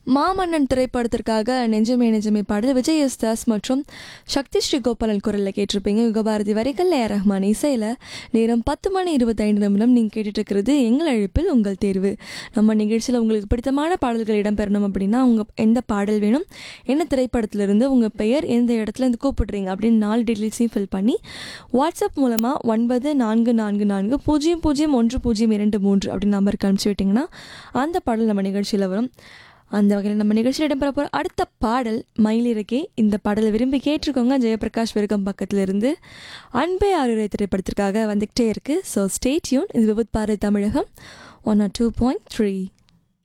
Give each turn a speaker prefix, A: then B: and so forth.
A: மாமன்னன் திரைப்படத்திற்காக நெஞ்சமே நெஞ்சமே பாடல் விஜய் எஸ் தாஸ் மற்றும் சக்தி ஸ்ரீ கோபாலன் குரலில் கேட்டிருப்பீங்க யுகபாரதி வரிகள் ஏ ரஹ்மான் இசையில் நேரம் பத்து மணி இருபத்தைந்து நிமிடம் நீங்கள் கேட்டுட்டு இருக்கிறது எங்கள் அழைப்பில் உங்கள் தேர்வு நம்ம நிகழ்ச்சியில் உங்களுக்கு பிடித்தமான பாடல்கள் இடம்பெறணும் அப்படின்னா உங்கள் எந்த பாடல் வேணும் என்ன திரைப்படத்திலிருந்து உங்கள் பெயர் எந்த இடத்துல இருந்து கூப்பிடுறீங்க அப்படின்னு நாலு டீட்டெயில்ஸையும் ஃபில் பண்ணி வாட்ஸ்அப் மூலமாக ஒன்பது நான்கு நான்கு நான்கு பூஜ்ஜியம் பூஜ்ஜியம் ஒன்று பூஜ்ஜியம் இரண்டு மூன்று அப்படின்னு நம்பருக்கு அனுப்பிச்சி விட்டிங்கன்னா அந்த பாடல் நம்ம நிகழ்ச்சியில் வரும் அந்த வகையில் நம்ம நிகழ்ச்சியில் இடம்பெற போகிற அடுத்த பாடல் மயிலிறக்கே இந்த பாடலை விரும்பி கேட்டிருக்கோங்க ஜெயபிரகாஷ் விருகம் பக்கத்துல இருந்து அன்பே ஆறுரை திரைப்படத்திற்காக வந்துக்கிட்டே இருக்குது ஸோ ஸ்டே டியூன் இது விபத் பாறை Tamilagam one R two point three